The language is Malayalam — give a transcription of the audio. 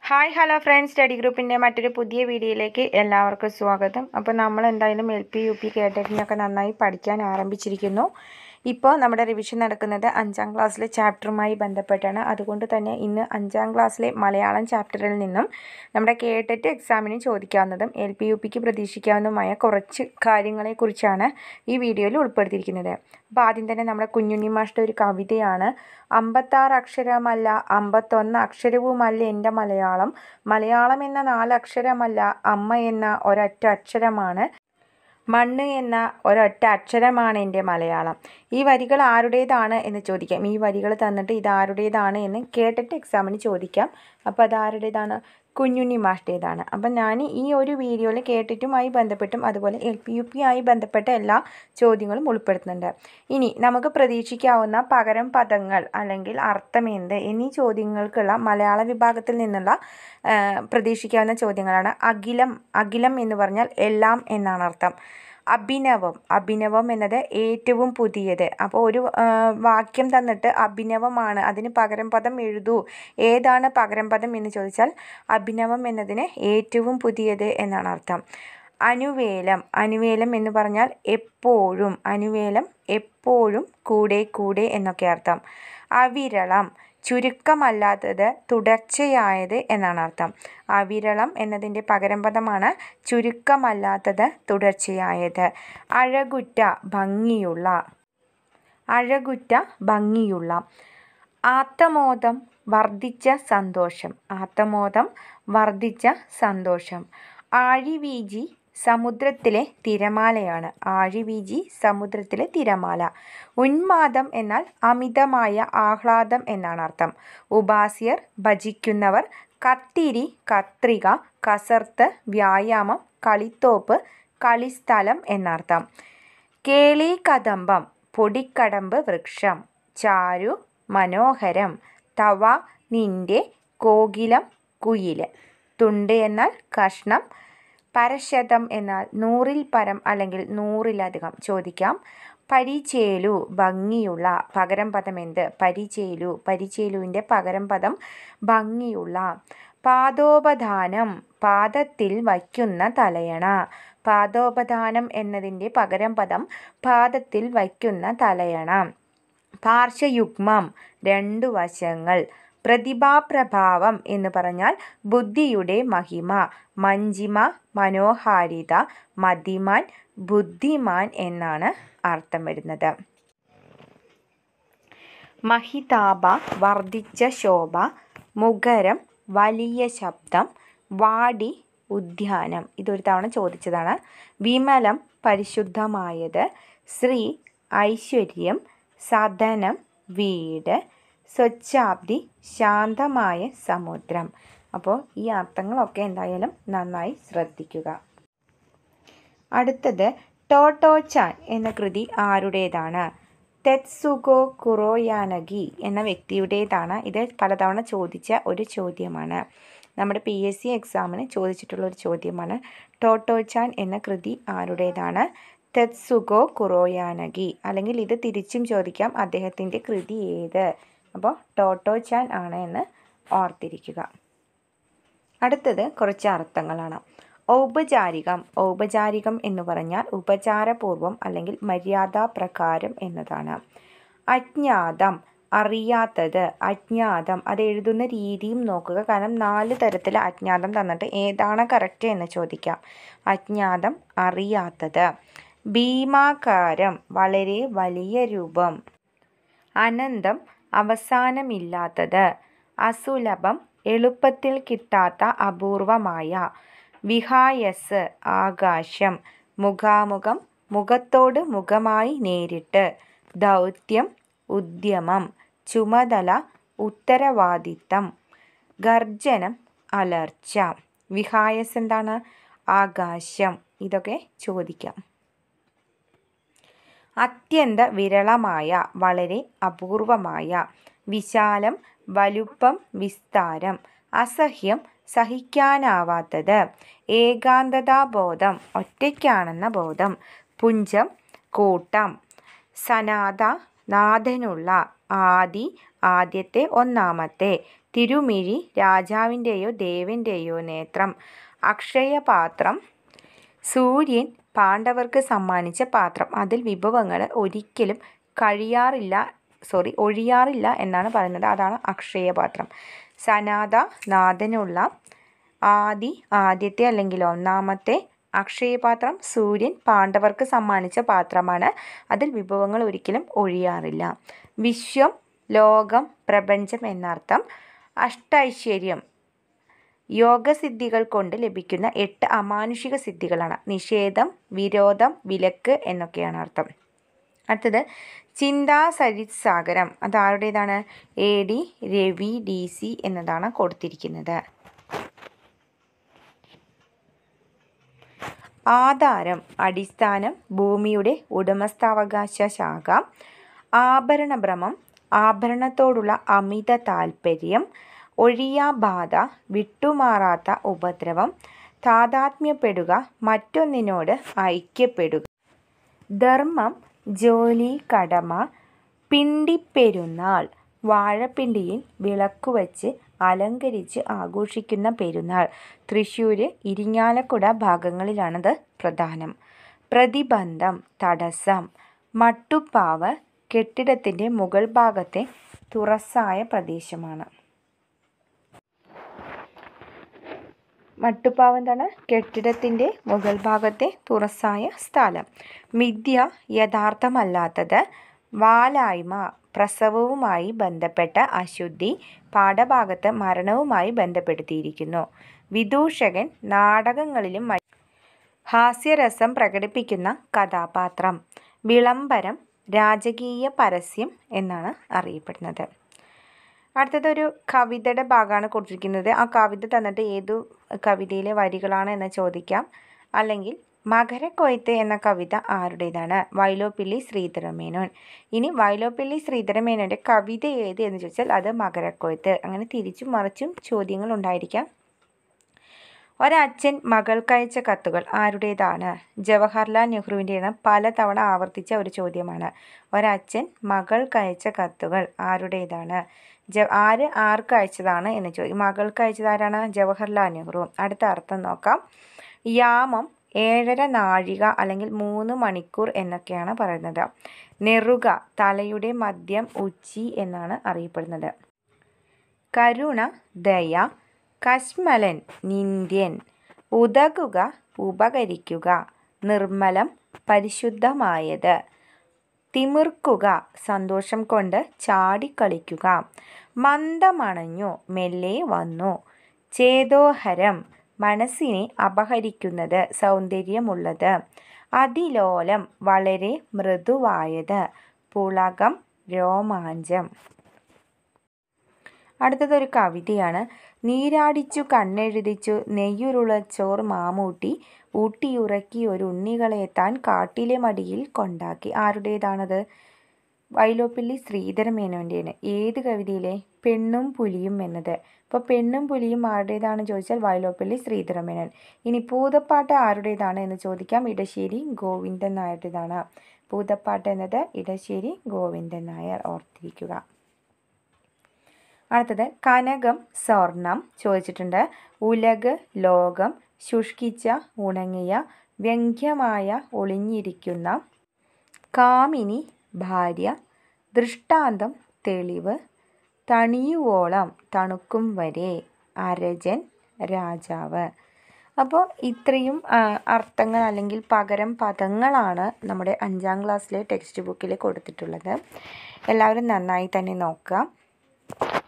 ഹായ് ഹലോ ഫ്രണ്ട്സ് സ്റ്റഡി ഗ്രൂപ്പിൻ്റെ മറ്റൊരു പുതിയ വീഡിയോയിലേക്ക് എല്ലാവർക്കും സ്വാഗതം അപ്പോൾ നമ്മൾ എന്തായാലും എൽ പി യു പി കേട്ടറ്റിനൊക്കെ നന്നായി പഠിക്കാൻ ആരംഭിച്ചിരിക്കുന്നു ഇപ്പോൾ നമ്മുടെ റിവിഷൻ നടക്കുന്നത് അഞ്ചാം ക്ലാസ്സിലെ ചാപ്റ്ററുമായി ബന്ധപ്പെട്ടാണ് അതുകൊണ്ട് തന്നെ ഇന്ന് അഞ്ചാം ക്ലാസ്സിലെ മലയാളം ചാപ്റ്ററിൽ നിന്നും നമ്മുടെ കേട്ടറ്റ് എക്സാമിന് ചോദിക്കാവുന്നതും എൽ പി യു പിക്ക് പ്രതീക്ഷിക്കാവുന്നതുമായ കുറച്ച് കാര്യങ്ങളെക്കുറിച്ചാണ് ഈ വീഡിയോയിൽ ഉൾപ്പെടുത്തിയിരിക്കുന്നത് അപ്പോൾ ആദ്യം തന്നെ നമ്മുടെ കുഞ്ഞുണ്ണി മാഷ്ട ഒരു കവിതയാണ് അമ്പത്താറ് അക്ഷരമല്ല അമ്പത്തൊന്ന് അക്ഷരവുമല്ല എൻ്റെ മലയാളം മലയാളം എന്ന നാലക്ഷരമല്ല അമ്മ എന്ന ഒരൊറ്റ അക്ഷരമാണ് മണ്ണ് എന്ന ഒരൊറ്റ അക്ഷരമാണ് എൻ്റെ മലയാളം ഈ വരികൾ ആരുടേതാണ് എന്ന് ചോദിക്കാം ഈ വരികൾ തന്നിട്ട് ഇത് ആരുടേതാണ് എന്ന് കേട്ടിട്ട് എക്സാമിന് ചോദിക്കാം അപ്പോൾ അത് ആരുടേതാണ് കുഞ്ഞുണ്ണി മാഷ്ടേതാണ് അപ്പം ഞാൻ ഈ ഒരു വീഡിയോയിൽ കേട്ടിട്ടുമായി ബന്ധപ്പെട്ടും അതുപോലെ എൽ പി യു പി ആയി ബന്ധപ്പെട്ട എല്ലാ ചോദ്യങ്ങളും ഉൾപ്പെടുത്തുന്നുണ്ട് ഇനി നമുക്ക് പ്രതീക്ഷിക്കാവുന്ന പകരം പദങ്ങൾ അല്ലെങ്കിൽ അർത്ഥമെന്ത് എന്നീ ചോദ്യങ്ങൾക്കുള്ള മലയാള വിഭാഗത്തിൽ നിന്നുള്ള ആ, പ്രതീക്ഷിക്കാവുന്ന ചോദ്യങ്ങളാണ് അഖിലം അഖിലം എന്ന് പറഞ്ഞാൽ എല്ലാം എന്നാണ് അർത്ഥം അഭിനവം അഭിനവം എന്നത് ഏറ്റവും പുതിയത് അപ്പോൾ ഒരു ആ, വാക്യം തന്നിട്ട് അഭിനവമാണ് അതിന് പകരം പദം എഴുതൂ ഏതാണ് പകരം പദം എന്ന് ചോദിച്ചാൽ അഭിനവം എന്നതിന് ഏറ്റവും പുതിയത് എന്നാണ് അർത്ഥം അനുവേലം അനുവേലം എന്ന് പറഞ്ഞാൽ എപ്പോഴും അനുവേലം എപ്പോഴും കൂടെ കൂടെ എന്നൊക്കെ അർത്ഥം അവിരളം ചുരുക്കമല്ലാത്തത് തുടർച്ചയായത് എന്നാണ് അർത്ഥം അവിരളം എന്നതിൻ്റെ പകരം പദമാണ് ചുരുക്കമല്ലാത്തത് തുടർച്ചയായത് അഴകുറ്റ ഭംഗിയുള്ള അഴകുറ്റ ഭംഗിയുള്ള ആത്തമോദം വർദ്ധിച്ച സന്തോഷം ആത്തമോദം വർദ്ധിച്ച സന്തോഷം ആഴിവീജി സമുദ്രത്തിലെ തിരമാലയാണ് ആഴിവീജി സമുദ്രത്തിലെ തിരമാല ഉന്മാദം എന്നാൽ അമിതമായ ആഹ്ലാദം എന്നാണ് അർത്ഥം ഉപാസ്യർ ഭജിക്കുന്നവർ കത്തിരി കത്രിക കസർത്ത് വ്യായാമം കളിത്തോപ്പ് കളിസ്ഥലം എന്നർത്ഥം കേളി കദംബം പൊടിക്കടമ്പ് വൃക്ഷം ചാരു മനോഹരം തവ നിന്റെ കോകിലം കുയിൽ തുണ്ട് എന്നാൽ കഷ്ണം പരശതം എന്നാൽ നൂറിൽ പരം അല്ലെങ്കിൽ നൂറിലധികം ചോദിക്കാം പരിചേലു ഭംഗിയുള്ള പകരം പദം എന്ത് പരിചേലു പരിചേലുവിൻ്റെ പകരം പദം ഭംഗിയുള്ള പാദോപധാനം പാദത്തിൽ വയ്ക്കുന്ന തലയണ പാദോപധാനം എന്നതിൻ്റെ പകരം പദം പാദത്തിൽ വയ്ക്കുന്ന തലയണ പാർശ്വയുഗ്മം രണ്ടു വശങ്ങൾ പ്രതിഭാപ്രഭാവം എന്ന് പറഞ്ഞാൽ ബുദ്ധിയുടെ മഹിമ മഞ്ജിമ മനോഹാരിത മതിമാൻ ബുദ്ധിമാൻ എന്നാണ് അർത്ഥം വരുന്നത് മഹിതാപ വർദ്ധിച്ച ശോഭ മുഖരം വലിയ ശബ്ദം വാടി ഉദ്യാനം ഇതൊരു തവണ ചോദിച്ചതാണ് വിമലം പരിശുദ്ധമായത് ശ്രീ ഐശ്വര്യം സദനം വീട് സ്വച്ഛാബ്ദി ശാന്തമായ സമുദ്രം അപ്പോൾ ഈ അർത്ഥങ്ങളൊക്കെ എന്തായാലും നന്നായി ശ്രദ്ധിക്കുക അടുത്തത് ടോട്ടോചാൻ എന്ന കൃതി ആരുടേതാണ് തെത്സുഗോ കുറോയാനഗി എന്ന വ്യക്തിയുടേതാണ് ഇത് പലതവണ ചോദിച്ച ഒരു ചോദ്യമാണ് നമ്മുടെ പി എസ് സി എക്സാമിന് ചോദിച്ചിട്ടുള്ള ഒരു ചോദ്യമാണ് ടോട്ടോചാൻ എന്ന കൃതി ആരുടേതാണ് തെത്സുഗോ കുറോയാനഗി അല്ലെങ്കിൽ ഇത് തിരിച്ചും ചോദിക്കാം അദ്ദേഹത്തിൻ്റെ കൃതി ഏത് അപ്പോൾ ടോട്ടോചാൻ ആണ് എന്ന് ഓർത്തിരിക്കുക അടുത്തത് കുറച്ച് അർത്ഥങ്ങളാണ് ഔപചാരികം ഔപചാരികം എന്ന് പറഞ്ഞാൽ ഉപചാരപൂർവം അല്ലെങ്കിൽ മര്യാദാപ്രകാരം എന്നതാണ് അജ്ഞാതം അറിയാത്തത് അജ്ഞാതം അത് എഴുതുന്ന രീതിയും നോക്കുക കാരണം നാല് തരത്തിൽ അജ്ഞാതം തന്നിട്ട് ഏതാണ് കറക്റ്റ് എന്ന് ചോദിക്കാം അജ്ഞാതം അറിയാത്തത് ഭീമാകാരം വളരെ വലിയ രൂപം അനന്തം അവസാനമില്ലാത്തത് അസുലഭം എളുപ്പത്തിൽ കിട്ടാത്ത അപൂർവമായ വിഹായസ് ആകാശം മുഖാമുഖം മുഖത്തോട് മുഖമായി നേരിട്ട് ദൗത്യം ഉദ്യമം ചുമതല ഉത്തരവാദിത്തം ഗർജനം അലർച്ച വിഹായസ് എന്താണ് ആകാശം ഇതൊക്കെ ചോദിക്കാം അത്യന്ത വിരളമായ വളരെ അപൂർവമായ വിശാലം വലുപ്പം വിസ്താരം അസഹ്യം സഹിക്കാനാവാത്തത് ഏകാന്തതാബോധം ഒറ്റയ്ക്കാണെന്ന ബോധം പുഞ്ചം കൂട്ടം സനാത നാഥനുള്ള ആദി ആദ്യത്തെ ഒന്നാമത്തെ തിരുമിഴി രാജാവിൻ്റെയോ ദേവൻ്റെയോ നേത്രം അക്ഷയപാത്രം സൂര്യൻ പാണ്ഡവർക്ക് സമ്മാനിച്ച പാത്രം അതിൽ വിഭവങ്ങൾ ഒരിക്കലും കഴിയാറില്ല സോറി ഒഴിയാറില്ല എന്നാണ് പറയുന്നത് അതാണ് അക്ഷയപാത്രം സനാത നാഥനുള്ള ആദി ആദ്യത്തെ അല്ലെങ്കിൽ ഒന്നാമത്തെ അക്ഷയപാത്രം സൂര്യൻ പാണ്ഡവർക്ക് സമ്മാനിച്ച പാത്രമാണ് അതിൽ വിഭവങ്ങൾ ഒരിക്കലും ഒഴിയാറില്ല വിശ്വം ലോകം പ്രപഞ്ചം എന്നർത്ഥം അഷ്ടൈശ്വര്യം യോഗസിദ്ധികൾ കൊണ്ട് ലഭിക്കുന്ന എട്ട് അമാനുഷിക സിദ്ധികളാണ് നിഷേധം വിരോധം വിലക്ക് എന്നൊക്കെയാണ് അർത്ഥം അടുത്തത് ചിന്താ സരിത് സാഗരം അത് ആരുടേതാണ് A D Ravi D C എന്നതാണ് കൊടുത്തിരിക്കുന്നത് ആധാരം അടിസ്ഥാനം ഭൂമിയുടെ ഉടമസ്ഥാവകാശ ശാഖ ആഭരണഭ്രമം ആഭരണത്തോടുള്ള അമിത താൽപ്പര്യം ഒഴിയാബാധ വിട്ടുമാറാത്ത ഉപദ്രവം താതാത്മ്യപ്പെടുക മറ്റൊന്നിനോട് ഐക്യപ്പെടുക ധർമ്മം ജോലി കടമ പിണ്ടിപ്പെരുന്നാൾ വാഴപ്പിണ്ടിയിൽ വിളക്കുവച്ച് അലങ്കരിച്ച് ആഘോഷിക്കുന്ന പെരുന്നാൾ തൃശ്ശൂർ ഇരിങ്ങാലക്കുട ഭാഗങ്ങളിലാണത് പ്രധാനം പ്രതിബന്ധം തടസ്സം മട്ടുപ്പാവ് കെട്ടിടത്തിൻ്റെ മുകൾ ഭാഗത്തെ തുറസായ പ്രദേശമാണ് മട്ടുപ്പാവ് എന്താണ് കെട്ടിടത്തിൻ്റെ മുകൾ ഭാഗത്തെ തുറസായ സ്ഥലം മിഥ്യ യഥാർത്ഥമല്ലാത്തത് വാലായ്മ പ്രസവവുമായി ബന്ധപ്പെട്ട അശുദ്ധി പാഠഭാഗത്ത് മരണവുമായി ബന്ധപ്പെടുത്തിയിരിക്കുന്നു വിദൂഷകൻ നാടകങ്ങളിലും മ- ഹാസ്യരസം പ്രകടിപ്പിക്കുന്ന കഥാപാത്രം വിളംബരം രാജകീയ പരസ്യം എന്നാണ് അറിയപ്പെടുന്നത് അടുത്തതൊരു കവിതയുടെ ഭാഗമാണ് കൊടുത്തിരിക്കുന്നത് ആ കവിത തന്നിട്ട് ഏതു കവിതയിലെ വരികളാണ് എന്ന് ചോദിക്കാം അല്ലെങ്കിൽ മകരക്കൊയ്ത്ത് എന്ന കവിത ആരുടേതാണ് വൈലോപ്പിള്ളി ശ്രീധരമേനോൻ ഇനി വൈലോപ്പിള്ളി ശ്രീധരമേനോൻ്റെ കവിത ഏത് എന്ന് ചോദിച്ചാൽ അത് മകരക്കൊയ്ത്ത് അങ്ങനെ തിരിച്ചും മറിച്ചും ചോദ്യങ്ങൾ ഉണ്ടായിരിക്കാം ഒരച്ഛൻ മകൾക്കയച്ച കത്തുകൾ ആരുടേതാണ് ജവഹർലാൽ നെഹ്റുവിൻ്റെയാണ് പലതവണ ആവർത്തിച്ച ഒരു ചോദ്യമാണ് ഒരച്ഛൻ മകൾക്കയച്ച കത്തുകൾ ആരുടേതാണ് ജ ആര് ആർക്ക് അയച്ചതാണ് എന്ന് ചോദിക്കും മകൾക്ക് അയച്ചത് ആരാണ് ജവഹർലാൽ നെഹ്റു അടുത്ത അർത്ഥം നോക്കാം യാമം ഏഴര നാഴിക അല്ലെങ്കിൽ മൂന്ന് മണിക്കൂർ എന്നൊക്കെയാണ് പറയുന്നത് നെറുക തലയുടെ മദ്യം ഉച്ചി എന്നാണ് അറിയപ്പെടുന്നത് കരുണ ദയ കശ്മലൻ നിന്ദ്യൻ ഉതകുക ഉപകരിക്കുക നിർമ്മലം പരിശുദ്ധമായത് തിമിർക്കുക സന്തോഷം കൊണ്ട് ചാടിക്കളിക്കുക മന്ദമണഞ്ഞു മെല്ലെ വന്നു ചേതോഹരം മനസ്സിനെ അപഹരിക്കുന്നത് സൗന്ദര്യമുള്ളത് അതിലോലം വളരെ മൃദുവായത് പുളകം രോമാഞ്ചം അടുത്തതൊരു കവിതയാണ് നീരാടിച്ചു കണ്ണെഴുതിച്ചു നെയ്യുരുളച്ചോർ മാമൂട്ടി ഊട്ടിയുറക്കി ഒരു ഉണ്ണികളെ താൻ കാട്ടിലെ മടിയിൽ കൊണ്ടാക്കി ആരുടേതാണത് വൈലോപ്പിള്ളി ശ്രീധരമേനോൻ്റെയാണ് ഏത് കവിതയിലെ പെണ്ണും പുലിയും എന്നത് ഇപ്പോൾ പെണ്ണും പുലിയും ആരുടേതാണ് ചോദിച്ചാൽ വൈലോപ്പിള്ളി ശ്രീധരമേനോൻ ഇനി പൂതപ്പാട്ട് ആരുടേതാണ് എന്ന് ചോദിക്കാം ഇടശ്ശേരി ഗോവിന്ദൻ നായരുടേതാണ് പൂതപ്പാട്ട് എന്നത് ഇടശ്ശേരി ഗോവിന്ദൻ നായർ ഓർത്തിരിക്കുക അടുത്തത് കനകം സ്വർണം ചോദിച്ചിട്ടുണ്ട് ഉലക് ലോകം ശുഷ്കിച്ച ഉണങ്ങിയ വ്യംഗ്യമായ ഒളിഞ്ഞിരിക്കുന്ന കാമിനി ഭാര്യ ദൃഷ്ടാന്തം തെളിവ് തണിയുവോളം തണുക്കും വരെ അരജൻ രാജാവ് അപ്പോൾ ഇത്രയും ആ, അർത്ഥങ്ങൾ അല്ലെങ്കിൽ പകരം പദങ്ങളാണ് നമ്മുടെ അഞ്ചാം ക്ലാസ്സിലെ ടെക്സ്റ്റ് ബുക്കിൽ കൊടുത്തിട്ടുള്ളത് എല്ലാവരും നന്നായി തന്നെ നോക്കുക